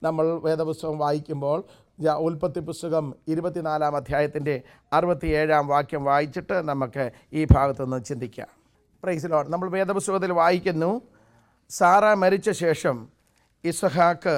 നമ്മൾ വേദപുസ്തകം വായിക്കുമ്പോൾ ജ- ഉൽപ്പത്തി പുസ്തകം ഇരുപത്തിനാലാം അധ്യായത്തിൻ്റെ അറുപത്തിയേഴാം വാക്യം വായിച്ചിട്ട് നമുക്ക് ഈ ഭാഗത്തുനിന്ന് ചിന്തിക്കാം പ്രൈസിലോ നമ്മൾ വേദപുസ്തകത്തിൽ വായിക്കുന്നു സാറ മരിച്ച ശേഷം ഇസഹാക്ക്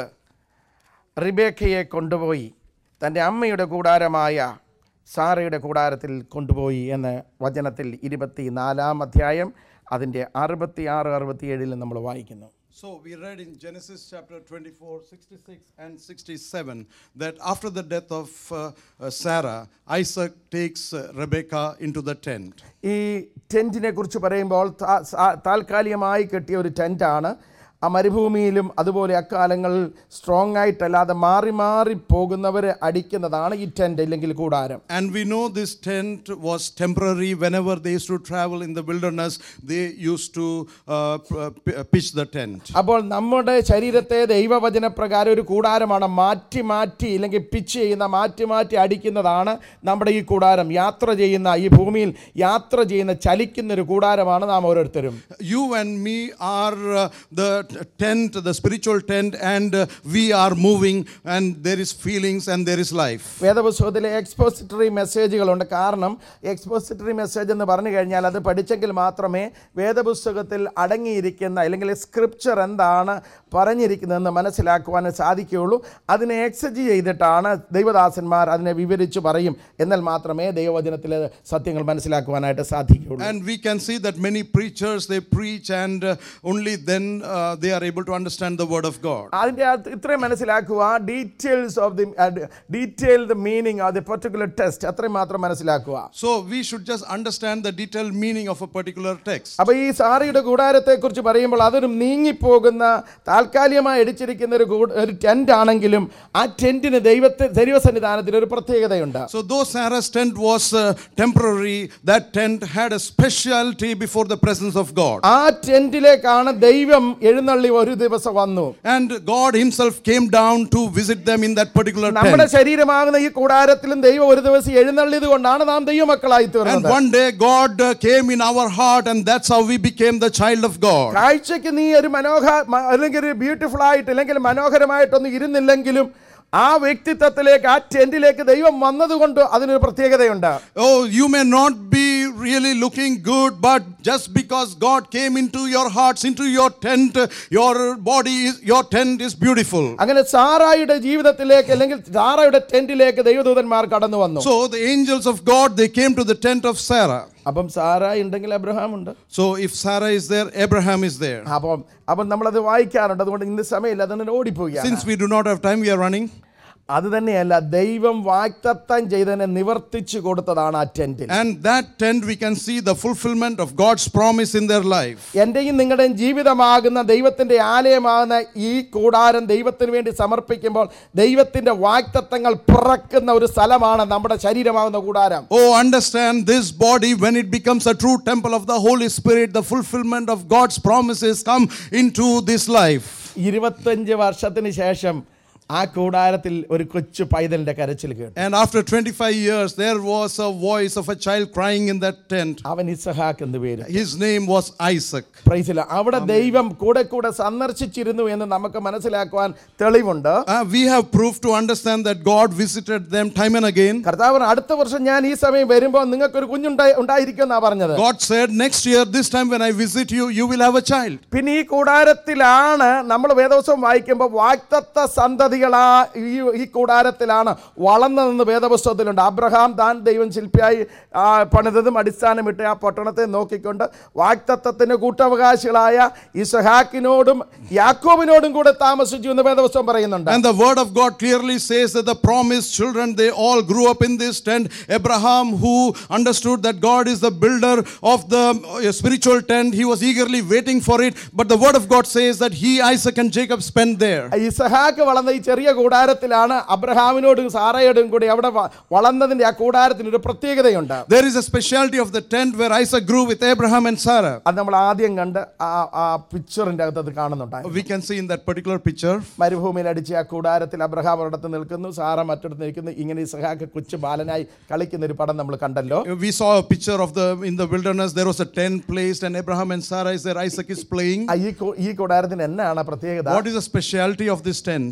റിബേക്കയെ കൊണ്ടുപോയി തൻ്റെ അമ്മയുടെ കൂടാരമായ സാറയുടെ കൂടാരത്തിൽ കൊണ്ടുപോയി എന്ന് വചനത്തിൽ ഇരുപത്തി നാലാം അധ്യായം അതിൻ്റെ അറുപത്തി ആറ് അറുപത്തിയേഴിൽ നമ്മൾ വായിക്കുന്നു So we read in Genesis chapter 24, 66 and 67 that after the death of uh, uh, Sarah, Isaac takes uh, Rebekah into the tent. ഈ ടെൻറ്റിനെ കുറിച്ച് പറയുമ്പോൾ താ- സാ- താൽക്കാലികമായി കെട്ടിയ ഒരു ടെൻറ്റാണ് ആ മരുഭൂമിയിലും അതുപോലെ അക്കാലങ്ങളിൽ സ്ട്രോങ് ആയിട്ടല്ലാതെ മാറി മാറി പോകുന്നവരെ അടിക്കുന്നതാണ് ഈ ടെൻറ്റ് ഇല്ലെങ്കിൽ കൂടാരം And we know this tent was temporary. Whenever they used to travel in the wilderness, they used to uh, p- uh, p- uh, pitch the tent. അപ്പോൾ നമ്മുടെ ശരീരത്തെ ദൈവവചന പ്രകാരം ഒരു കൂടാരമാണ് മാറ്റി മാറ്റി ഇല്ലെങ്കിൽ പിച്ച് ചെയ്യുന്ന മാറ്റി മാറ്റി അടിക്കുന്നതാണ് നമ്മുടെ ഈ കൂടാരം യാത്ര ചെയ്യുന്ന ഈ ഭൂമിയിൽ യാത്ര ചെയ്യുന്ന ചലിക്കുന്ന ഒരു കൂടാരമാണ് നാം ഓരോരുത്തരും You and me are uh, the t- tent, the spiritual tent, and uh, we are moving, and there is feelings and there is life. വേദപുസ്തകത്തിലെ എക്സ്പോസിറ്ററി മെസ്സേജുകളുണ്ട് കാരണം എക്സ്പോസിറ്ററി മെസ്സേജ് എന്ന് പറഞ്ഞു കഴിഞ്ഞാൽ അത് പഠിച്ചെങ്കിൽ മാത്രമേ വേദപുസ്തകത്തിൽ അടങ്ങിയിരിക്കുന്ന അല്ലെങ്കിൽ സ്ക്രിപ്ചർ എന്താണ് പറഞ്ഞിരിക്കുന്നതെന്ന് മനസ്സിലാക്കുവാൻ സാധിക്കുകയുള്ളൂ അതിനെ എക്സജി ചെയ്തിട്ടാണ് ദൈവദാസന്മാർ അതിനെ വിവരിച്ച് പറയും എന്നാൽ മാത്രമേ ദൈവവചനത്തിലെ സത്യങ്ങൾ മനസ്സിലാക്കുവാനായിട്ട് സാധിക്കുകയുള്ളൂ And we can see that many preachers they preach, and uh, only then uh, they are able to understand the word of God. അതിൻ്റെ അകത്ത് ഇത്രയും മനസ്സിലാക്കുക details of the detailed meaning of the particular test അത്രയും മാത്രം മനസ്സിലാക്കുക So we should just understand the detailed meaning of a particular text. അപ്പൊ ഈ സാറിയുടെ കൂടാരത്തെ കുറിച്ച് പറയുമ്പോൾ അതൊരു നീങ്ങിപ്പോകുന്ന താൽക്കാലികമായി അടിച്ചിരിക്കുന്ന ഒരു കൂട്- ഒരു ടെന്റ് ആണെങ്കിലും ആ ടെന്റിന് ദൈവത്തെ ദൈവസന്നിധാനത്തിൽ ഒരു പ്രത്യേകതയുണ്ട് So though Sarah's tent was uh, temporary, that tent had a specialty before the presence of God. ആ ടെന്റിലേക്കാണ് ദൈവം എഴുന്നള്ളി ഒരു ദിവസം വന്നു And God Himself came down to visit them in that particular നമ്മുടെ tent. ശരീരമാകുന്ന ഈ കൂടാരത്തിലും ദൈവം ഒരു ദിവസം എഴുന്നള്ളിയത് കൊണ്ടാണ് നാം ദൈവമക്കളായി And തീർന്നത് one day God uh, came in our heart, and that's how we became the child of God. കാഴ്ചയ്ക്ക് നീ ഒരു മനോഹ മ- അല്ലെങ്കിൽ ഒരു ബ്യൂട്ടിഫുൾ ആയിട്ട് അല്ലെങ്കിൽ മനോഹരമായിട്ടൊന്നും ഇരുന്നില്ലെങ്കിലും ആ വ്യക്തിത്വത്തിലേക്ക് ആ ടെന്റിലേക്ക് ദൈവം വന്നതുകൊണ്ട് അതിനൊരു പ്രത്യേകതയുണ്ട് Oh, you may not be really looking good, but just because God came into your hearts, into your tent, uh, your body, is, your tent is beautiful. അങ്ങനെ സാറായുടെ ജീവിതത്തിലേക്ക് അല്ലെങ്കിൽ സാറായുടെ ടെന്റിലേക്ക് ദൈവദൂതന്മാർ കടന്നു വന്നു So the angels of God they came to the tent of Sarah. അപ്പം Sarah ഉണ്ടെങ്കിൽ Abraham ഉണ്ട് So if Sarah is there, Abraham is there. അപ്പം അപ്പം നമ്മളത് വായിക്കാറുണ്ട് അതുകൊണ്ട് ഇന്ന് സമയമില്ല അതുകൊണ്ട് ഓടിപ്പോവുകയാണ് Since we do not have time, we are running. അത് തന്നെയല്ല ദൈവം വാക്തത്വം ചെയ്തതിനെ നിവർത്തിച്ചു കൊടുത്തതാണ് ആ ടെന്റിൽ And that tent we can see the fulfillment of God's promise in their life. എൻ്റെയും നിങ്ങളുടെയും ജീവിതമാകുന്ന ദൈവത്തിൻ്റെ ആലയമാകുന്ന ഈ കൂടാരം ദൈവത്തിന് വേണ്ടി സമർപ്പിക്കുമ്പോൾ ദൈവത്തിൻ്റെ വാക്തത്വങ്ങൾ പിറക്കുന്ന ഒരു സ്ഥലമാണ് നമ്മുടെ ശരീരമാകുന്ന കൂടാരം Oh, understand this body when it becomes a true temple of the Holy Spirit, the fulfillment of God's promises come into this life. ഇരുപത്തഞ്ച് വർഷത്തിന് ശേഷം ആ കൂടാരത്തിൽ ഒരു കൊച്ചു പൈതലിന്റെ കരച്ചിൽ കേട്ടു And after 25 years, there was a voice of a child crying in that tent. അവൻ ഇസഹാക്ക് എന്ന് പേര് His name was Isaac. പ്രൈസില അവിടെ ദൈവം കൂടെ കൂടെ സന്ദർശിച്ചിരുന്നു എന്ന് നമുക്ക് മനസ്സിലാക്കുവാൻ തെളിവുണ്ട് Uh, we have proof to understand that God visited them time and again. കർത്താവ് പറഞ്ഞു, അടുത്ത വർഷം ഞാൻ ഈ സമയം വരുമ്പോൾ നിങ്ങൾക്ക് ഒരു കുഞ്ഞുണ്ടായി ഉണ്ടായിരിക്കുമെന്നാ പറഞ്ഞത് God said, Next year, this time when I visit you, you will have a child. പിന്നെ ഈ കൂടാരത്തിലാണ് നമ്മൾ വേദവസ്വം വായിക്കുമ്പോൾ വാക്തത്വ സന്തതികളാ ഈ ഈ കൂടാരത്തിലാണ് വളർന്നതെന്ന് വേദപുസ്തകത്തിലുണ്ട് അബ്രഹാം താൻ ദൈവം ശില്പിയായി ആ, പണിതതും അടിസ്ഥാനമിട്ട് ആ പട്ടണത്തെ നോക്കിക്കൊണ്ട് വാക്തത്വത്തിന് കൂട്ടവകാശികളായ ഇസഹാക്കിനോടും യാക്കോബിനോടും കൂടെ താമസിച്ചു എന്ന് വേദപുസ്തകം പറയുന്നുണ്ട് And the word of God clearly says that the promised children, they all grew up in this tent. Abraham, who understood that God is the builder of the uh, spiritual tent, he was eagerly waiting for it. But the word of God says that he, Isaac, and Jacob spent there. ഇസഹാക്ക് വളർന്ന ഈ ചെറിയ കൂടാരത്തിലാണ് അബ്രഹാമിനോടും സാറയോടും കൂടി അവിടെ വ- വളർന്നതിന്റെ ആ കൂടാരത്തിന് ഒരു പ്രത്യേകതയുണ്ട് There is a specialty of the tent where Isaac grew with Abraham and Sarah. അത് നമ്മൾ ആദ്യം കണ്ട് ആ ആ പിക്ചറിന്റെ അകത്ത് അത് കാണുന്നുണ്ടായിരുന്നു We can see in that particular picture. മരുഭൂമിയിൽ അടിച്ച ആ കൂടാരത്തിൽ അബ്രഹാം ഒരിടത്ത് നിൽക്കുന്നു സാറ മറ്റിടത്ത് നിൽക്കുന്നു ഇങ്ങനെ ഇസഹാക്ക് കൊച്ചു ബാലനായി കളിക്കുന്ന ഒരു പടം നമ്മൾ കണ്ടല്ലോ We saw a picture of the in the wilderness. There was a tent placed, and Abraham and Sarah is there. Isaac is playing. ആ ഈ കൂ- ഈ കൂടാരത്തിന് എന്നാണ് പ്രത്യേകത What is the specialty of this tent? ദൈവം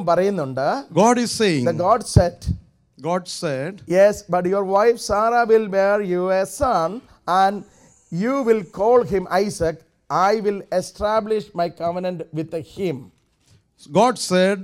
പറയുന്നുണ്ട് God is saying, The God said, God said, Yes, but your wife Sarah will bear you a son, and you will call him Isaac. I will establish my covenant with him. God said,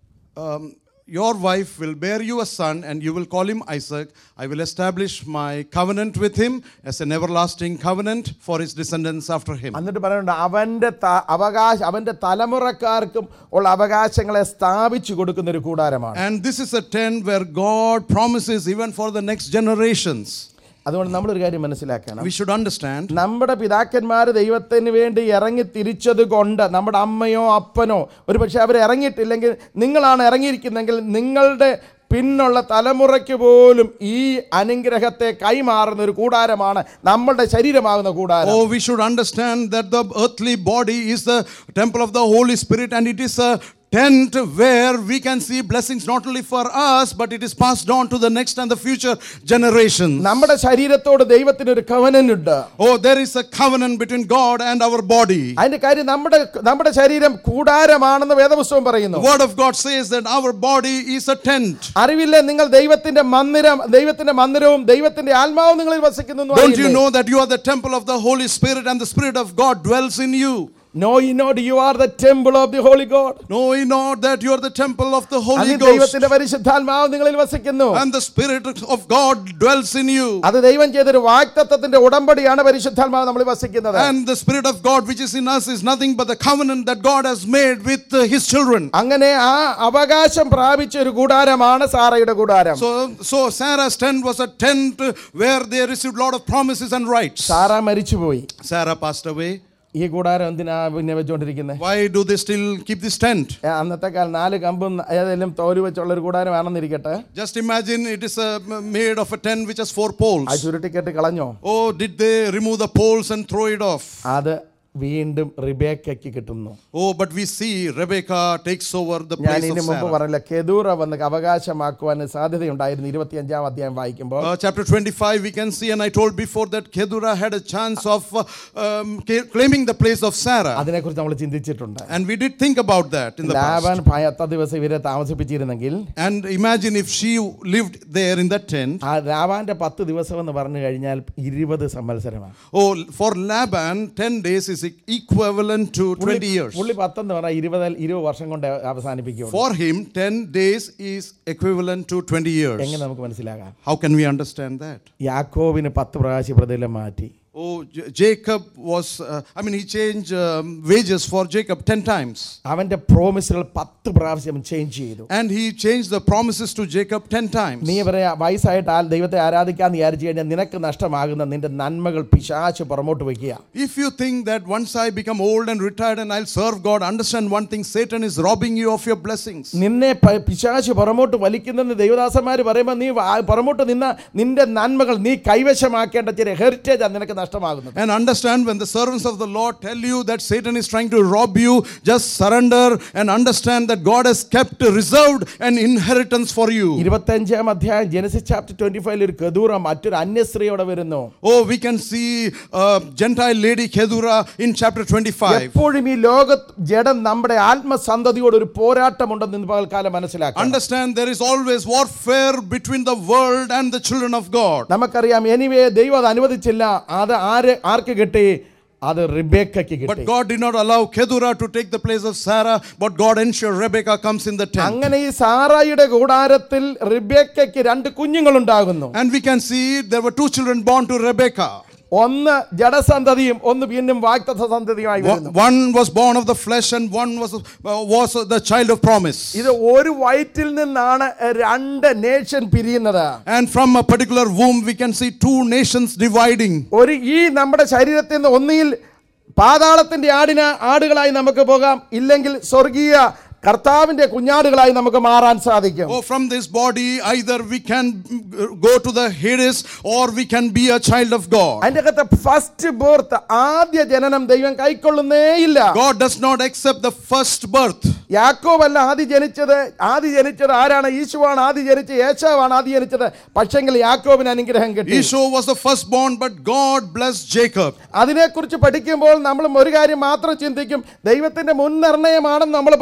um, Your wife will bear you a son, and you will call him Isaac. I will establish my covenant with him as an everlasting covenant for his descendants after him. എന്നിട്ട് പറയുന്നുണ്ട് അവൻ്റെ ത- അവകാശ അവൻ്റെ തലമുറക്കാർക്കും ഉള്ള അവകാശങ്ങളെ സ്ഥാപിച്ചു കൊടുക്കുന്ന ഒരു കൂടാരമാണ് And this is a tent where God promises even for the next generations. അതുകൊണ്ട് നമ്മളൊരു കാര്യം മനസ്സിലാക്കണം We should understand നമ്മുടെ പിതാക്കന്മാർ ദൈവത്തിന് വേണ്ടി ഇറങ്ങി തിരിച്ചത് കൊണ്ട് നമ്മുടെ അമ്മയോ അപ്പനോ ഒരു പക്ഷേ അവർ ഇറങ്ങിയിട്ടില്ലെങ്കിൽ നിങ്ങളാണ് ഇറങ്ങിയിരിക്കുന്നെങ്കിൽ നിങ്ങളുടെ പിന്നുള്ള തലമുറയ്ക്ക് പോലും ഈ അനുഗ്രഹത്തെ കൈമാറുന്ന ഒരു കൂടാരമാണ് നമ്മളുടെ ശരീരമാകുന്ന കൂടാരം Oh, we should understand that the earthly body is the temple of the Holy Spirit and it is a tent where we can see blessings not only for us but it is passed on to the next and the future generations. നമ്മുടെ ശരീരത്തോട് ദൈവത്തിന് ഒരു covenant ഉണ്ട് Oh, there is a covenant between God and our body. അതിന്റെ കാര്യം നമ്മുടെ നമ്മുടെ ശരീരം കൂടാരമാണെന്ന് വേദപുസ്തകം The പറയുന്നു word of God says that our body is a tent. അറിവില്ലേ നിങ്ങൾ ദൈവത്തിന്റെ മന്ദിരം ദൈവത്തിന്റെ മന്ദിരവും ദൈവത്തിന്റെ ആത്മാവും നിങ്ങളിൽ വസിക്കുന്നു എന്ന് Don't you അറിയില്ലേ? know that you are the temple of the Holy Spirit and the Spirit of God dwells in you? Know ye not you are the temple of the Holy God? Know ye not that you are the temple of the Holy അതിൽ Ghost ദൈവത്തിന്റെ പരിശുദ്ധാത്മാവ് നിങ്ങളിൽ വസിക്കുന്നു and the Spirit of God dwells in you? അത് ദൈവം ചെയ്തൊരു വാക്തത്വത്തിന്റെ ഉടമ്പടിയാണ് പരിശുദ്ധാത്മാവ് നമ്മളിൽ വസിക്കുന്നത് And the Spirit of God which is in us is nothing but the covenant that God has made with uh, His children. അങ്ങനെ ആ അവകാശം പ്രാപിച്ച ഒരു കൂടാരമാണ് സാറയുടെ കൂടാരം So, so Sarah's tent was a tent uh, where they received a lot of promises and rights. Sarah മരിച്ചുപോയി Sarah passed away. ഈ കൂടാരം എന്തിനാ പിന്നെ വെച്ചുകൊണ്ടിരിക്കുന്നത് Why do they still keep this tent? അന്നത്തെ കാലം നാല് കമ്പും ഏതെങ്കിലും തോല് വെച്ചുള്ള ഒരു കൂടാരമാണെന്നിരിക്കട്ടെ Just imagine it is uh, made of a tent which has four ആ poles. ചുരുട്ടിക്കെട്ട് കളഞ്ഞോ Oh, did they remove the poles and throw it off? അത് വീണ്ടും റിബേക്കയ്ക്ക് കിട്ടുന്നു Oh, but we see Rebecca takes over the ഞാൻ place ഇതിന് of മുമ്പ് Sarah. പറഞ്ഞില്ല കെദൂറ വന്ന് അവകാശമാക്കുവാൻ സാധ്യതയുണ്ടായിരുന്നു ഇരുപത്തിയഞ്ചാം അധ്യായം വായിക്കുമ്പോൾ Uh, chapter 25, we can see, and I told before that Kedura had a chance of uh, um, ca- claiming the place of Sarah. അതിനെക്കുറിച്ച് നമ്മൾ ചിന്തിച്ചിട്ടുണ്ട് And we did think about that in the Laban past. പത്ത ദിവസം ഇവരെ താമസിപ്പിച്ചിരുന്നെങ്കിൽ And imagine if she lived there in that tent. ആ ലാബാന്റെ പത്ത് ദിവസം എന്ന് പറഞ്ഞു കഴിഞ്ഞാൽ ഇരുപത് സംവത്സരമാണ് Oh, for Laban, 10 days is equivalent to 20 years. പുള്ളി പത്തെന്ന് പറഞ്ഞാൽ ഇരുപത് ഇരുപത് വർഷം കൊണ്ട് അവസാനിപ്പിക്കുള്ളൂ For him, 10 days is equivalent to 20 years. എങ്ങനെ നമുക്ക് മനസ്സിലാകാം How can we understand that? യാക്കോബിന് പത്ത് പ്രാവശ്യം പ്രതിഫലം മാറ്റി Oh, J- Jacob was, uh, I mean, he changed um, wages for Jacob 10 times. അവന്റെ പ്രോമിസുകൾ പത്ത് പ്രാവശ്യം ചേഞ്ച് ചെയ്തു And he changed the promises to Jacob 10 times. നീ പറയാ വയസ്സായിട്ട് ആ ദൈവത്തെ ആരാധിക്കാന്ന് വിചാരിച്ചു കഴിഞ്ഞാൽ നിനക്ക് നഷ്ടമാകുന്ന നിന്റെ നന്മകൾ പിശാച്ച് പുറമോട്ട് വയ്ക്കുക If you think that once I become old and retired and I'll serve God, understand one thing Satan is robbing you of your blessings. നിന്നെ പ- പിശാച് പുറമോട്ട് വലിക്കുന്നെന്ന് ദേവദാസന്മാർ പറയുമ്പോൾ നീ വാ- പുറമോട്ട് നിന്ന നിന്റെ നന്മകൾ നീ കൈവശമാക്കേണ്ട ചില ഹെറിറ്റേജ് നിനക്ക് നഷ്ടമാകുന്നത് And understand when the servants of the Lord tell you that Satan is trying to rob you, just surrender and understand that God has kept reserved an inheritance for you. ഇരുപത്തഞ്ചാം അധ്യായം Genesis chapter twenty ഫൈവിൽ ഒരു കദൂറ മറ്റൊരു അന്യസ്ത്രീയോടെ വരുന്നു Oh, we can see uh, Gentile lady Kedura in chapter 25. എപ്പോഴും ഈ ലോക ജഡം നമ്മുടെ ആത്മസന്തതിയോട് ഒരു പോരാട്ടമുണ്ടെന്ന് ഇന്ന് പകൽക്കാലം മനസ്സിലാക്കണം Understand there is always warfare between the world and the children of God. നമുക്കറിയാം എനിവേ ദൈവം അത് അനുവദിച്ചില്ല അത് ആര് ആർക്ക് കിട്ടി അത് റിബേക്കയ്ക്ക് But കിട്ടി God did not allow Kedura to take the place of Sarah, but God ensured Rebecca comes in the tent. അങ്ങനെ ഈ സാറായിയുടെ കൂടാരത്തിൽ റിബേക്കയ്ക്ക് രണ്ട് കുഞ്ഞുങ്ങളുണ്ടാകുന്നു And we can see there were two children born to Rebecca. ഒന്ന് ജഡസന്തതിയും ഒന്ന് വീണ്ടും വാക്തത്വ സന്തതിയുമായി വരുന്നു One was born of the flesh and one was, uh, was the child of promise. ഇത് ഒരു വയറ്റിൽ നിന്നാണ് രണ്ട് നേഷൻ പിരിയുന്നത് And from a particular womb, we can see two nations dividing. ഒരു ഈ നമ്മുടെ ശരീരത്തിൽ നിന്ന് ഒന്നിയിൽ പാതാളത്തിന്റെ ആടിന ആടുകളായി നമുക്ക് പോകാം ഇല്ലെങ്കിൽ സ്വർഗീയ കർത്താവിന്റെ കുഞ്ഞാടുകളായി നമുക്ക് മാറാൻ സാധിക്കും Oh, from this body, either we can mm, go to the Hades or we can be a child of God. അതിന്റെ അകത്ത് ഫസ്റ്റ് ബർത്ത് ആദ്യ ജനനം ദൈവം കൈക്കൊള്ളുന്നേയില്ല God does not accept the first birth. യാക്കോബല്ല ആദ്യ ജനിച്ചത് ആദ്യ ജനിച്ചത് ആരാണ് ഈശുവാണ് ആദ്യ ജനിച്ചത് യേശാവാണ് ആദ്യ ജനിച്ചത് പക്ഷെങ്കിൽ യാക്കോബിന് അനുഗ്രഹം കിട്ടി Esau was the firstborn, but God blessed Jacob. അതിനെക്കുറിച്ച് പഠിക്കുമ്പോൾ നമ്മൾ ഒരു കാര്യം മാത്രം ചിന്തിക്കും ദൈവത്തിന്റെ മുൻനിർണയമാണെന്ന് നമ്മൾ പറഞ്ഞങ്ങ്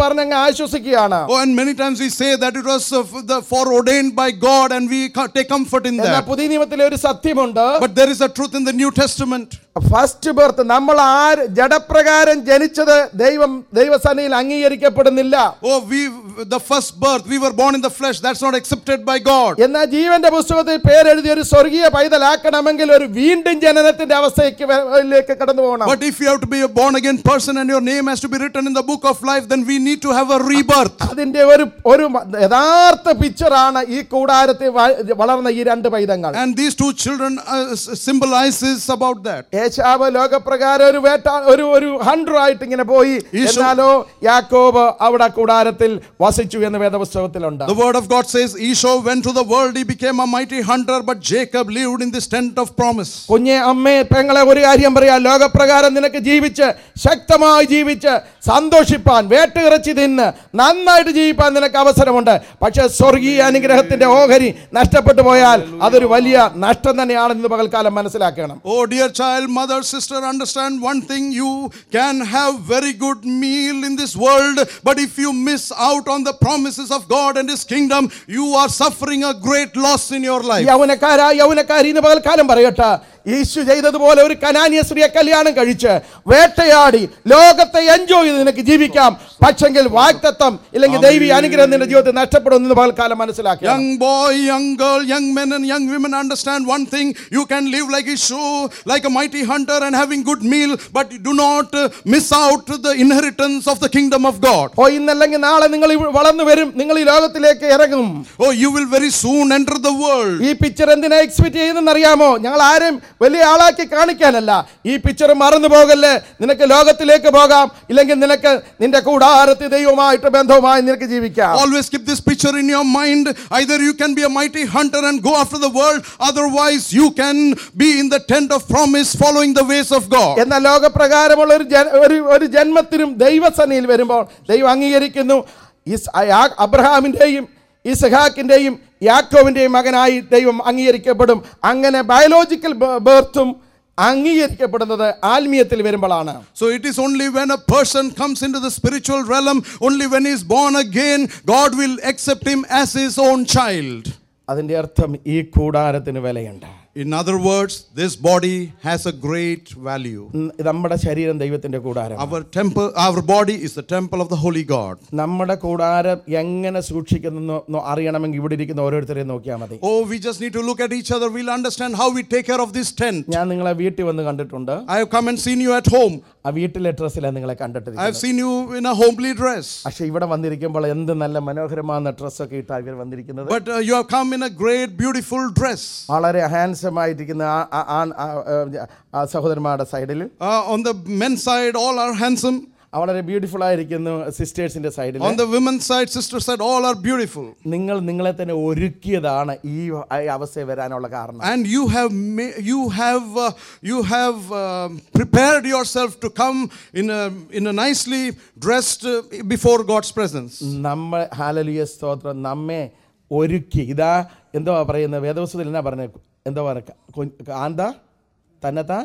ആശ്വസിക്കുകയാണ് Oh, and many times we say that it was uh, f- the foreordained by God, and we ca- take comfort in എന്നാൽ that. പുതിയ നിയമത്തിലെ ഒരു സത്യമുണ്ട് But there is a truth in the New Testament. First birth നമ്മൾ ആര് ജഡപ്രകാരം ജനിച്ചത് ദൈവം ദൈവസനയിൽ അംഗീകരിക്കപ്പെടുന്നില്ല Oh, we the first birth, we were born in the flesh. That's not accepted by God. എന്നാൽ ജീവന്റെ പുസ്തകത്തിൽ പേരെഴുതിയ ഒരു സ്വർഗീയ പൈതലാക്കണമെങ്കിൽ ഒരു വീണ്ടും ജനനത്തിന്റെ അവസ്ഥയ്ക്ക് ലേക്ക് കടന്നു പോകണം But if you have to be a born again person and your name has to be written in the book of life, then we need to have a rebirth. അതിന്റെ ഒരു ഒരു മ- യഥാർത്ഥ പിക്ചറാണ് ഈ കൂടാരത്തിൽ വ- വളർന്ന ഈ രണ്ട് പൈതങ്ങൾ And these two children uh, s- symbolizes about that. ഏശാവ് ലോകപ്രകാരം ഒരു വേട്ട ഒരു ഒരു ഹൺഡ്രഡ് ആയിട്ട് ഇങ്ങനെ പോയി ഈശോ- എന്നാലോ യാക്കോബ് അവിടെ കൂടാരത്തിൽ വസിച്ചു എന്ന് വേദപുസ്തകത്തിലുണ്ട് The word of God says Esau went to the world, he became a mighty hunter, but Jacob lived in this tent of promise. കുഞ്ഞെ അമ്മേ പെങ്ങളെ ഒരു കാര്യം പറയാം ലോകപ്രകാരം നിനക്ക് ജീവിച്ച് ശക്തമായി ജീവിച്ച് സന്തോഷിപ്പാൻ വേട്ടയിറച്ചി തിന്ന് നന്നായിട്ട് ജീവിപ്പാൻ നിനക്ക് അവസരമുണ്ട് പക്ഷെ സ്വർഗീയ അനുഗ്രഹത്തിന്റെ ഓഹരി നഷ്ടപ്പെട്ടു പോയാൽ അതൊരു വലിയ നഷ്ടം തന്നെയാണെന്ന് പകൽക്കാലം മനസ്സിലാക്കണം Oh, dear child, mother, sister, understand one thing you can have very good meal in this world, but if you miss out on the promises of God and His kingdom, you are suffering a great loss in your life. യൗവനക്കാരാ യൗവനക്കാരി ഇന്ന് പകൽക്കാലം പറയട്ടെ യേശു ചെയ്തതുപോലെ ഒരു കനാനിയ സ്ത്രീയെ കല്യാണം കഴിച്ച് വേട്ടയാടി ലോകത്തെ എൻജോയ് ചെയ്ത് നിനക്ക് ജീവിക്കാം പക്ഷെങ്കിൽ വാക്തത്വം ഇല്ലെങ്കിൽ ദൈവീയ അനുഗ്രഹം നിന്റെ ജീവിതത്തിൽ നഷ്ടപ്പെടും എന്ന് പകൽക്കാലം മനസ്സിലാക്കുക Young boy, young girl, young men, and young women understand one thing you can live like a show, like a mighty hunter, and having good meal, but do not uh, miss out the inheritance of the kingdom of God. ഓ ഇന്നല്ലെങ്കിൽ നാളെ നിങ്ങൾ ഇവ- വളർന്നു വരും നിങ്ങൾ ഈ ലോകത്തിലേക്ക് ഇറങ്ങും Oh, you will very soon enter the world. ഈ പിക്ചർ എന്തിനാ എക്സ്പെക്ട് ചെയ്യുന്നെന്ന് അറിയാമോ ഞങ്ങൾ ആരും വലിയ ആളാക്കി കാണിക്കാനല്ല ഈ പിക്ചർ മറന്നു പോകല്ലേ നിനക്ക് ലോകത്തിലേക്ക് പോകാം ഇല്ലെങ്കിൽ നിനക്ക് നിന്റെ കൂടാരത്തിൽ ദൈവമായിട്ട് ബന്ധവുമായി നിനക്ക് ജീവിക്കാം Always keep this picture in your mind. Either you can be a mighty hunter and go after the world, otherwise, you can be in the tent of promise following the ways of God. എന്നാൽ ലോകപ്രകാരമുള്ള ഒരു ജന- ഒരു ഒരു ജന്മത്തിനും ദൈവസനയിൽ വരുമ്പോൾ ദൈവം അംഗീകരിക്കുന്നു is ആ- അബ്രഹാമിൻ്റെയും ഇസഹാക്കിൻ്റെയും യാക്കോവിൻ്റെയും മകനായി ദൈവം അംഗീകരിക്കപ്പെടും അങ്ങനെ ബയോളജിക്കൽ ബേർത്തും അംഗീകരിക്കപ്പെടുന്നത് ആത്മീയത്തിൽ വരുമ്പോഴാണ് So it is only when a person comes into the spiritual realm, only when he is born again, God will accept him as his own child. അതിൻ്റെ അർത്ഥം ഈ കൂടാരത്തിന് വിലയുണ്ട് In other words, this body has a great value. ഉം, നമ്മുടെ ശരീരം ദൈവത്തിൻ്റെ കൂടാരം Our temple, our body is the temple of the Holy God. നമ്മുടെ കൂടാരം എങ്ങനെ സൂക്ഷിക്കുന്നു അറിയണമെങ്കിൽ ഇവിടെ ഇരിക്കുന്ന ഓരോരുത്തരെയും നോക്കിയാൽ മതി Oh, we just need to look at each other. We'll understand how we take care of this tent. ഞാൻ നിങ്ങളെ വീട്ടിൽ വന്ന് കണ്ടിട്ടുണ്ട് I have come and seen you at home. ആ വീട്ടിലെ ഡ്രസ്സിലാണ് നിങ്ങളെ I have കണ്ടിട്ടിരിക്കുന്നത് seen you in a homely dress. പക്ഷെ ഇവിടെ വന്നിരിക്കുമ്പോൾ എന്ത് നല്ല മനോഹരമായ ഡ്രസ്സൊക്കെ ഇട്ടാണ് ഇവർ വന്നിരിക്കുന്നത് But uh, you have come in a great, beautiful dress. വളരെ ഹാൻസം ആയിരിക്കുന്ന ആ- ആ- ആ- ആ- ആ- ആ സഹോദരന്മാരുടെ സൈഡിൽ Uh, on the men's side, all are handsome. വളരെ ബ്യൂട്ടിഫുൾ ആയിരിക്കുന്നു സിസ്റ്റേഴ്സിന്റെ സൈഡിൽ On the women's side, sister side, all are beautiful. നിങ്ങൾ നിങ്ങളെ തന്നെ ഒരുക്കിയതാണ് ഈ ഈ അവസ്ഥയിൽ വരാനുള്ള കാരണം And you have ma- you have uh, you have um prepared yourself to come in a in a nicely dressed uh, before God's presence. നമ്മ ഹാലലിയ സ്തോത്രം നമ്മെ ഒരുക്കി ഇതാ എന്തോ പറയുന്നത് വേദവസ്തുത്തിൽ എന്നാ പറഞ്ഞത് എന്തോ പറയുക കാന്ത തന്നെത്താൻ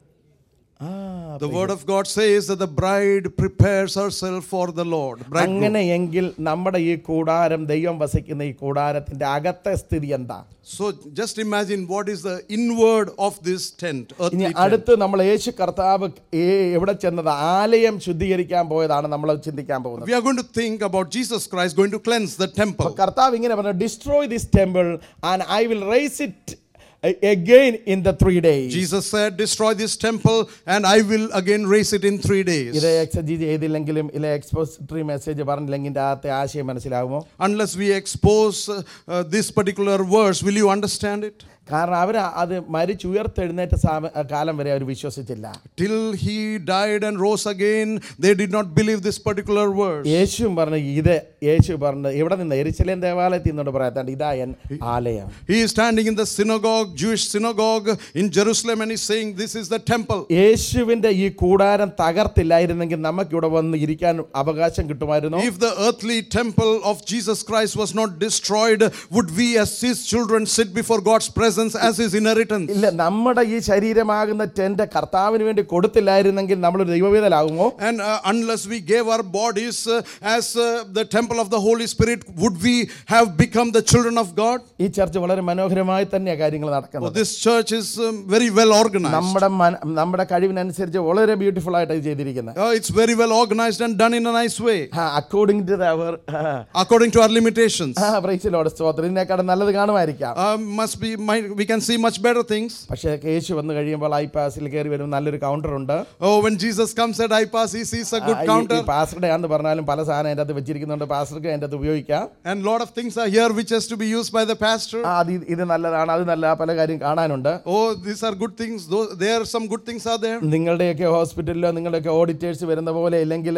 ആ The word of God says that the bride prepares herself for the Lord. Bridegroom. അങ്ങനെയെങ്കിൽ നമ്മുടെ ഈ കൂടാരം ദൈവം വസിക്കുന്ന ഈ കൂടാരത്തിന്റെ അകത്തെ സ്ഥിതി എന്താ So just imagine what is the inward of this tent, ഇനി earthly tent. അടുത്ത് നമ്മൾ യേശു കർത്താവ് ഏ- എവിടെ ചെന്നത് ആലയം ശുദ്ധീകരിക്കാൻ പോയതാണ് നമ്മൾ ചിന്തിക്കാൻ പോകുന്നത് We are going to think about Jesus Christ going to cleanse the അപ്പൊ temple. കർത്താവ് ഇങ്ങനെ പറഞ്ഞു destroy this temple and I will rise it again in the three days Jesus said, Destroy this temple, and I will again raise it in three days. ഇത് എക്സജി ചെയ്തില്ലെങ്കിലും ഇല്ല expository message പറഞ്ഞില്ലെങ്കിൽ ഇതിന്റെ അകത്തെ ആശയം മനസ്സിലാകുമോ Unless we expose uh, uh, this particular verse, will you understand it? കാരണം അവർ അത് മരിച്ചുയർത്തെഴുന്നേറ്റ സാമ- കാലം വരെ അവർ വിശ്വസിച്ചില്ല Till he died and rose again, they did not believe this particular verse. യേശുവും പറഞ്ഞു ഇത് യേശു പറഞ്ഞത് ഇവിടെ നിന്ന് എരിശലേം ദേവാലയത്തിൽ നിന്നോട് പറയാത്തണ്ട് ഇതാ എൻ ആലയം He is standing in the synagogue Jewish synagogue in Jerusalem and he's saying, This is the temple. യേശുവിന്റെ ഈ കൂടാരം തകർത്തില്ലായിരുന്നെങ്കിൽ നമുക്കിവിടെ വന്ന് ഇരിക്കാൻ അവകാശം കിട്ടുമായിരുന്നു If the earthly temple of Jesus Christ was not destroyed, would we as his children sit before God's presence as his inheritance? ഇല്ല നമ്മുടെ ഈ ശരീരമാകുന്ന ടെന്റ് കർത്താവിന് വേണ്ടി കൊടുത്തില്ലായിരുന്നെങ്കിൽ നമ്മളൊരു ദൈവവേദലാകുമോ And uh, unless we gave our bodies uh, as uh, the temple of the Holy Spirit, would we have become the children of God? ഈ ചർച്ച വളരെ മനോഹരമായി തന്നെയാണ് കാര്യങ്ങൾ Oh, നടക്കുന്നത് this church is um, very well organized. നമ്മുടെ മന- നമ്മുടെ കഴിവിനനുസരിച്ച് വളരെ ബ്യൂട്ടിഫുൾ ആയിട്ട് ഇത് ചെയ്തിരിക്കുന്നത് Uh, it's very well organized and done in a nice way, according to our according to our limitations. പ്രൈസിലോട് സ്തോത്രം ഇതിനേക്കാളും നല്ലത് കാണുമായിരിക്കാം Uh, must be, might, we can see much better things. പക്ഷേ യേശു വന്ന് കഴിയുമ്പോൾ ഐ പാസിൽ കയറി വരും നല്ലൊരു കൗണ്ടർ ഉണ്ട് Oh, when Jesus comes at iPass, he sees a good ആ, ഈ- counter. ഈ പാസ്റ്ററുടെ ആണെന്ന് പറഞ്ഞാലും പല സാധനം അതിൻ്റെ അകത്ത് വെച്ചിരിക്കുന്നുണ്ട് പാസ്റ്റർക്ക് അതിൻ്റെ അകത്ത് ഉപയോഗിക്കാം And lot of things are here which has to be used by the pastor. ആ, അത് ഇത് ഇത് നല്ലതാണ് അത് നല്ല പല കാര്യം കാണാനുണ്ട് Oh, these are good things. Those, there are some good things are there. നിങ്ങളുടെയൊക്കെ ഹോസ്പിറ്റലിലോ നിങ്ങളുടെയൊക്കെ ഓഡിറ്റേഴ്സ് വരുന്ന പോലെ ഇല്ലെങ്കിൽ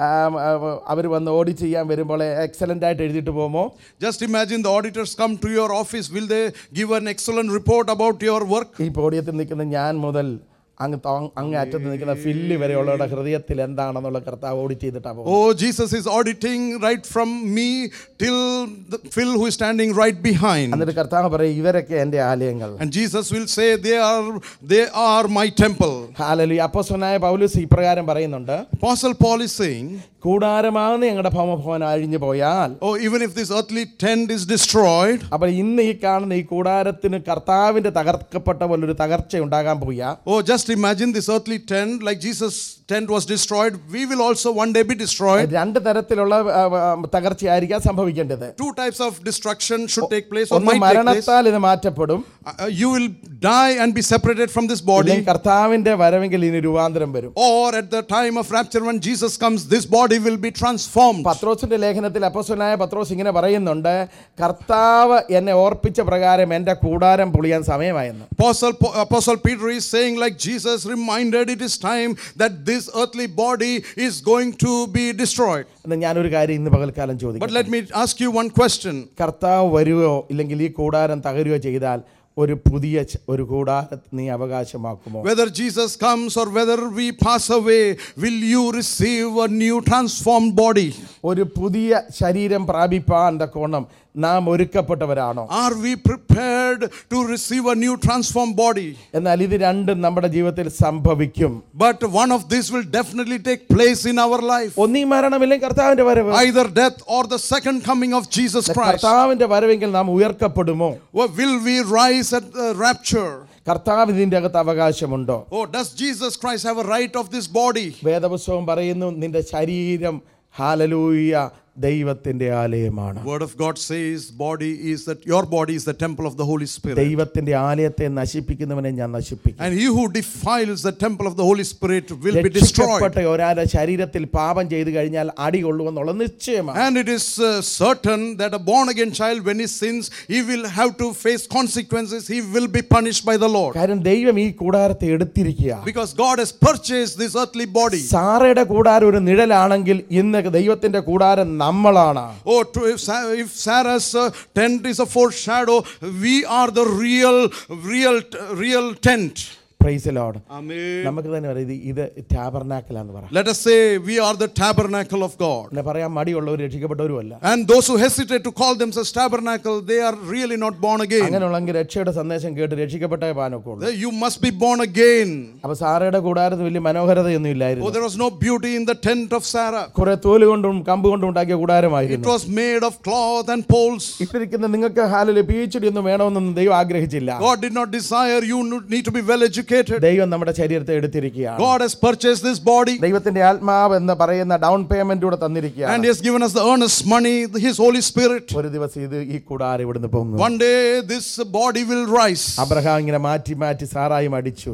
അവർ വന്ന് ഓഡിറ്റ് ചെയ്യാൻ വരുമ്പോൾ എക്സലൻ്റ് ആയിട്ട് എഴുതിയിട്ട് പോകുമോ Just imagine the auditors come to your office. Will they give an excellent report about your work? ഈ പോഡിയത്തിൽ നിൽക്കുന്ന ഞാൻ മുതൽ അങ്ങ് തോ- അങ്ങ് അറ്റത്ത് നിൽക്കുന്ന ഫില്ല് വരെയുള്ളവരുടെ ഹൃദയത്തിൽ എന്താണെന്നുള്ള കർത്താവ് ഓഡിറ്റ് ചെയ്തിട്ടാണ് പോകും Oh, Jesus is auditing right from me till the Phil who is standing right behind. എന്നിട്ട് കർത്താവ് പറയും ഇവരൊക്കെ എൻ്റെ ആലയങ്ങൾ And Jesus will say, They are they are my temple. ഹാലലി അപ്പോസ്തലനായ പൗലൂസ് ഇപ്രകാരം പറയുന്നുണ്ട് Apostle Paul is saying, കൂടാരമാകുന്ന ഞങ്ങളുടെ ഭൗമഭവൻ അഴിഞ്ഞു പോയാൽ Oh, even if this earthly tent is destroyed, അപ്പോൾ ഇന്ന് ഈ കാണുന്ന ഈ കൂടാരത്തിന് കർത്താവിൻ്റെ തകർക്കപ്പെട്ട പോലൊരു തകർച്ച ഉണ്ടാകാൻ പോയാ oh, just imagine this earthly tent, like Jesus' tent was destroyed, we will also one day be destroyed. രണ്ട് തരത്തിലുള്ള ആ, ആ, തകർച്ചയായിരിക്കാം സംഭവിക്കേണ്ടത് Two types of destruction should take place or ഒന്ന് might take place. മരണത്താൽ ഇത് മാറ്റപ്പെടും Uh, uh, you will die and be separated from this body. അല്ലെങ്കിൽ കർത്താവിന്റെ വരവെങ്കിൽ ഇനി രൂപാന്തരം വരും Or at the time of rapture, when Jesus comes, this body will be transformed. പത്രോസിന്റെ ലേഖനത്തിൽ അപ്പോസ്തലനായ പത്രോസ് ഇങ്ങനെ പറയുന്നുണ്ട് കർത്താവ് എന്നെ ഓർപ്പിച്ച പ്രകാരം എൻ്റെ കൂടാരം പൊളിയാൻ സമയമായെന്ന് Apostle, Apostle Peter is saying, like Jesus reminded, it is time that this earthly body is going to be destroyed. എന്ന് ഞാനൊരു കാര്യം ഇന്ന് പകൽക്കാലം But ചോദിക്കും let me ask you one question. കർത്താവ് വരുവോ ഇല്ലെങ്കിൽ ഈ കൂടാരം തകരുകയോ ചെയ്താൽ ഒരു പുതിയ ച- ഒരു കൂടാരം നീ അവകാശമാക്കുമോ Whether Jesus comes or whether we pass away, will you receive a new transformed body? ഒരു പുതിയ ശരീരം പ്രാപിപ്പാൻ കോണം നാം ഒരുക്കപ്പെട്ടവരാണോ Are we prepared to receive a new transformed body? എന്നാൽ ഇത് രണ്ടും നമ്മുടെ ജീവിതത്തിൽ സംഭവിക്കും But one of these will definitely take place in our life. ഒന്നീ മരണമില്ലെങ്കിൽ കർത്താവിന്റെ വരവ് Either death or the second coming of Jesus Christ. കർത്താവിന്റെ വരവെങ്കിൽ നാം ഉയർക്കപ്പെടുമോ Or will we rise at the rapture? കർത്താവ് ഇതിന്റെ അകത്ത് അവകാശമുണ്ടോ Oh, does Jesus Christ have a right of this body? വേദപുസ്തകം പറയുന്നു നിന്റെ ശരീരം ഹാലലൂയ ദൈവത്തിന്റെ ആലയമാണ് Word of God says, body is that your body is the temple of the Holy Spirit. ദൈവത്തിന്റെ ആലയത്തെ നശിപ്പിക്കുന്നവനെ ഞാൻ നശിപ്പിക്കും And he who defiles the temple of the Holy Spirit will be destroyed. രക്ഷിക്കപ്പെട്ട ഒരാളുടെ ശരീരത്തിൽ പാപം ചെയ്തു കഴിഞ്ഞാൽ അടി കൊള്ളുമെന്നുള്ള നിശ്ചയമാണ് And it is uh, certain that a born again child, when he sins, he will have to face consequences. He will be punished by the Lord. കാര്യം ദൈവം ഈ കൂടാരത്തെ എടുത്തിരിക്കുക Because God has purchased this earthly body. സാറയുടെ കൂടാരം ഒരു നിഴലാണെങ്കിൽ ഇന്ന് ദൈവത്തിന്റെ കൂടാരം നമ്മളാണ് Oh, to, if, Sa- if Sarah's uh, tent is a foreshadow, we are the real, real, real tent. Praise Lord Amen. നമുക്ക് തന്നെ പറയാം ഇത് ഇത് ടാബർനാക്കലാന്ന് പറ Let us say we are the tabernacle of God. എന്നെ പറയാൻ മടിയുള്ളവർ രക്ഷിക്കപ്പെട്ടവരുമല്ല And those who hesitate to call themselves tabernacle, they are really not born again. അങ്ങനെയുള്ളെങ്കിൽ രക്ഷയുടെ സന്ദേശം കേട്ട് രക്ഷിക്കപ്പെട്ടേ പാനൊക്കെ ഉള്ളൂ You must be born again. അപ്പൊ സാറയുടെ കൂടാരത്ത് വലിയ മനോഹരതയൊന്നും Oh, ഇല്ലായിരുന്നു there was no beauty in the tent of Sarah. കുറെ തോല് കൊണ്ടും കമ്പ് കൊണ്ടും ഉണ്ടാക്കിയ It കൂടാരമായിരുന്നു was made of cloth and poles. ഇട്ടിരിക്കുന്ന നിങ്ങൾക്ക് ഹാലില് പി എച്ച് ഡി ഒന്നും വേണമെന്നൊന്നും ദൈവം ആഗ്രഹിച്ചില്ല God did not desire you need to be well educated. ദൈവം നമ്മുടെ ശരീരത്തെ എടുത്തിരിക്കുകയാണ് God has purchased this body ദൈവത്തിന്റെ ആത്മാവ് എന്ന് പറയുന്ന ഡൗൺ പേയ്മെന്റ് കൂടെ and തന്നിരിക്കുകയാണ് He has given us the earnest money, His Holy Spirit. ഒരു ദിവസം ഇത് ഈ കൂടാരം ഇവിടുന്ന് പൊങ്ങും One day this body will rise. Abraham ഇങ്ങനെ മാറ്റി മാറ്റി സാറായി അടിച്ചു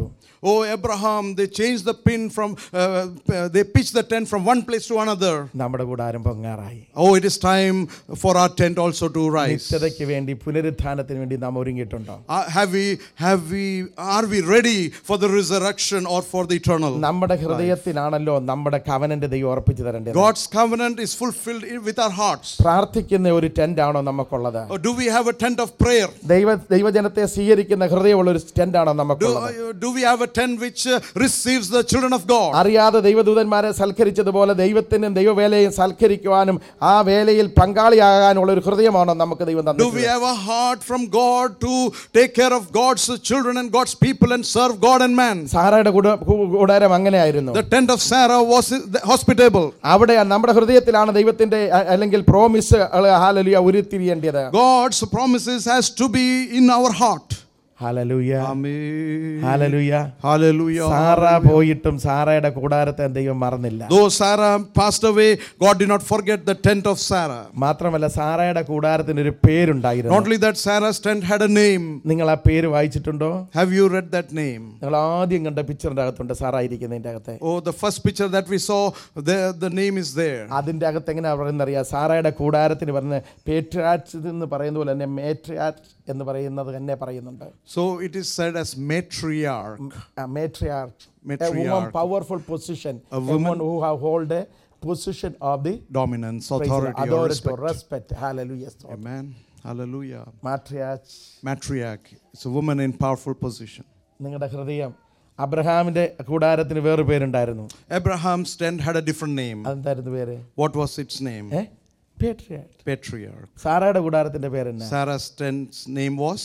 Oh, Abraham, they changed the pin from, uh, uh, they pitched the tent from one place to another. നമ്മുടെ കൂടാരം പൊങ്ങാറായി Oh, it is time for our tent also to rise. നിത്യതയ്ക്ക് വേണ്ടി പുനരുത്ഥാനത്തിന് വേണ്ടി നാം ഒരുങ്ങിയിട്ടുണ്ടോ Uh, have we, have we, are we ready for the resurrection or for the eternal? നമ്മുടെ ഹൃദയത്തിലാണല്ലോ നമ്മുടെ കവനന്റെ ദൈവം ഉറപ്പിച്ചു തരേണ്ടത് God's covenant is fulfilled in- with our hearts. പ്രാർത്ഥിക്കുന്ന ഒരു ടെന്റ് ആണോ നമുക്കുള്ളത് Or do we have a tent of prayer? ദൈവ ദൈവജനത്തെ സ്വീകരിക്കുന്ന ഹൃദയമുള്ള ഒരു ടെന്റ് ആണോ Do, നമുക്കുള്ളത് uh, do we have a tent which uh, receives the children of God? അറിയാതെ ദൈവദൂതന്മാരെ സൽക്കരിച്ചതുപോലെ ദൈവത്തിനും ദൈവവേലയും സൽക്കരിക്കുവാനും ആ വേലയിൽ പങ്കാളിയാകാനുള്ള ഒരു ഹൃദയമാണോ നമുക്ക് ദൈവം Do തന്നത് we have a heart from God to take care of God's children and God's people and serve God and man? സാറയുടെ കൂട- കൂ- കൂടാരം അങ്ങനെയായിരുന്നു The tent of Sarah was hospitable. അവിടെ നമ്മുടെ ഹൃദയത്തിലാണ് ദൈവത്തിന്റെ അ- അല്ലെങ്കിൽ promise hallelujah ഉരുത്തിരിയേണ്ടത് God's promises has to be in our heart. Hallelujah Amen. Hallelujah Hallelujah. Sara പോയിട്ടും സാറയുടെ കൂടാരത്തെ ദൈവം മറന്നില്ല Though Sarah passed away, God did not forget the tent of Sarah. മാത്രമല്ല സാറയുടെ കൂടാരത്തിന് ഒരു പേരുണ്ടായിരുന്നു Not only that, Sarah's tent had a name. നിങ്ങൾ ആ പേര് വായിച്ചിട്ടുണ്ടോ Have you read that name? നിങ്ങൾ ആദ്യം കണ്ട പിക്ചറിന്റെ അകത്തുണ്ട് സാറ ഇരിക്കുന്നതിന്റെ അകത്തെ Oh, the first picture that we saw, the, the name is there. അതിന്റെ അകത്ത് എങ്ങനെയാ പറയുന്നത് അറിയാം സാറയുടെ കൂടാരത്തിന് പറഞ്ഞ് പേട്രിയാറ്റ് എന്ന് പറയുന്ന പോലെ തന്നെ മേട്രിയാറ്റ് എന്ന് പറയുന്നത് തന്നെ പറയുന്നുണ്ട് So it is said as matriarch. Matriarch Matriarch. Powerful position A woman- who have hold position of the Dominance, authority, or authority respect. Respect hallelujah Amen. Hallelujah. Matriarch Matriarch. It's a woman in powerful position. നിങ്ങളുടെ ഹൃദയം അബ്രഹാമിന്റെ കൂടാരത്തിന് വേറെ പേരുണ്ടായിരുന്നു Abraham's tent had a different name. അതെന്തായിരുന്നു പേര് What was its name? ഏ പേട്രിയാറ്റ് Patriarch. സാറയുടെ കൂടാരത്തിന്റെ പേരെന്നാ Sarah's tent's name was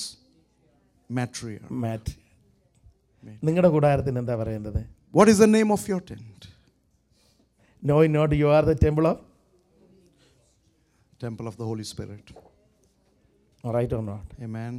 matriarch. മാറ്റ് നിങ്ങളുടെ കൂടാരത്തിന് എന്താ പറയുന്നത് What is the name of your tent? No not you are the temple of Temple of the Holy Spirit. Right or not Amen.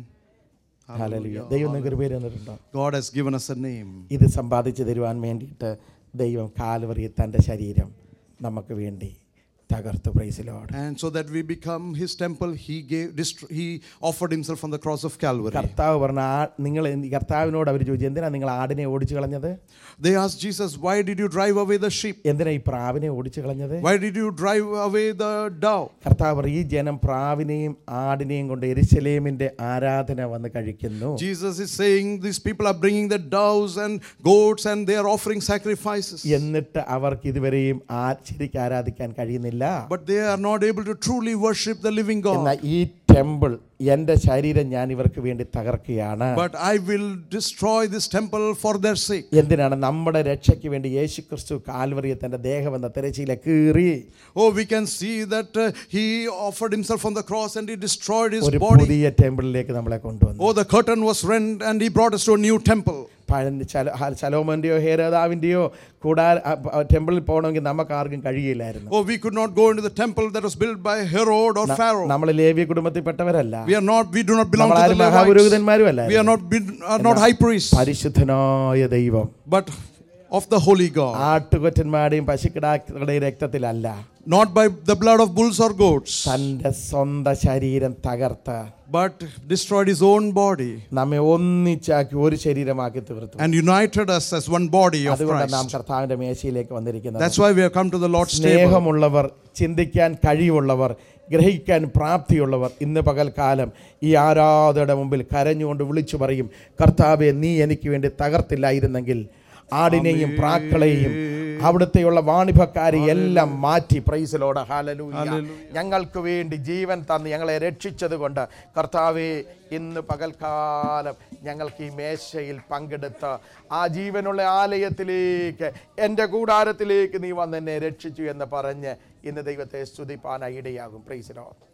Hallelujah ദൈവം നിങ്ങൾക്ക് ഒരു പേര് തന്നിട്ടുണ്ടോ God has given us a name. ഇത് സമ്പാദിച്ചു തരുവാൻ വേണ്ടിയിട്ട് ദൈവം കാൽവറി തൻ്റെ ശരീരം നമുക്ക് വേണ്ടി തകർത്തു പ്രൈസിലോട് And so that we become his temple, he gave dist- he offered himself on the cross of Calvary. കർത്താവ് പറഞ്ഞ ആ നിങ്ങൾ എന്ത്- കർത്താവിനോട് അവർ ചോദിച്ചു എന്തിനാ നിങ്ങൾ ആടിനെ ഓടിച്ചു കളഞ്ഞത് They asked Jesus, Why did you drive away the sheep? എന്തിനാ ഈ പ്രാവിനെ ഓടിച്ചു കളഞ്ഞത് Why did you drive away the dove? കർത്താവ് പറയും, ഈ ജനം പ്രാവിനെയും ആടിനെയും കൊണ്ട് എരിശലേമിന്റെ ആരാധന വന്ന് കഴിക്കുന്നു Jesus is saying these people are bringing the doves and goats and they are offering sacrifices. എന്നിട്ട് അവർക്ക് ഇതുവരെയും ആ ശരിക്കും ആരാധിക്കാൻ കഴിയുന്നില്ല But they are not able to truly worship the living God. എന്നാൽ ഈ ടെമ്പിൾ എൻ്റെ ശരീരം ഞാൻ ഇവർക്ക് വേണ്ടി തകർക്കുകയാണ് But I will destroy this temple for their sake. എന്തിനാണ് നമ്മുടെ രക്ഷയ്ക്ക് വേണ്ടി യേശു ക്രിസ്തു കാൽവറിയെ തൻ്റെ ദേഹം എന്ന തിരച്ചിലെ കീറി Oh, we can see that uh, he offered himself on the cross and he destroyed his ഒരു body. പുതിയ ടെമ്പിളിലേക്ക് നമ്മളെ കൊണ്ടുവന്നു Oh, the curtain was rent and he brought us to a new temple. പഴയ ചല- ഹ- ശലോമോന്റെയോ ഹേരോദാവിൻ്റെയോ കൂടാ ടെമ്പിളിൽ പോകണമെങ്കിൽ നമുക്ക് ആർക്കും കഴിയില്ലായിരുന്നു Oh, we could not go into the temple that was built by Herod or Pharaoh. നമ്മൾ ലേവ്യ കുടുംബത്തിൽപ്പെട്ടവരല്ല We are not, we do not belong to the നമ്മളാരും Levites. മഹാപുരോഹിതന്മാരും അല്ല We are not, we are not high priests, പരിശുദ്ധനായ ദൈവം but of the holy God. ആട്ടുകൊറ്റന്മാരുടെയും പശുക്കിടാക്കളുടെയും രക്തത്തിലല്ല Not by the blood of bulls or goats, തൻ്റെ സ്വന്തം ശരീരം തകർത്ത് but destroyed his own body നമ്മെ ഒന്നിച്ചാക്കി ഒരു ശരീരമാക്കി തീർത്തു and united us as one body of അതുകൊണ്ട് നാം Christ. കർത്താവിന്റെ മേശയിലേക്ക് വന്നിരിക്കുന്നത് That's why we have come to the Lord's table. സ്നേഹമുള്ളവർ ചിന്തിക്കാൻ കഴിവുള്ളവർ ഗ്രഹിക്കാൻ പ്രാപ്തിയുള്ളവർ ഇന്ന് പകൽക്കാലം ഈ ആരാധയുടെ മുമ്പിൽ കരഞ്ഞുകൊണ്ട് വിളിച്ചു പറയും കർത്താവെ നീ എനിക്ക് വേണ്ടി തകർത്തില്ലായിരുന്നെങ്കിൽ ആടിനെയും പ്രാക്കളെയും അവിടുത്തെയുള്ള വാണിഭക്കാരെ എല്ലാം മാറ്റി പ്രൈസിലോട് ഹാലലൂയ ഞങ്ങൾക്ക് വേണ്ടി ജീവൻ തന്ന് ഞങ്ങളെ രക്ഷിച്ചത് കൊണ്ട് കർത്താവെ ഇന്ന് പകൽക്കാലം ഞങ്ങൾക്ക് ഈ മേശയിൽ പങ്കെടുത്ത് ആ ജീവനുള്ള ആലയത്തിലേക്ക് എൻ്റെ കൂടാരത്തിലേക്ക് നീ വന്ന് എന്നെ രക്ഷിച്ചു എന്ന് പറഞ്ഞ് ഇന്ന് ദൈവത്തെ സ്തുതിപ്പാനായി ഇടയാകും പ്രൈസിലോ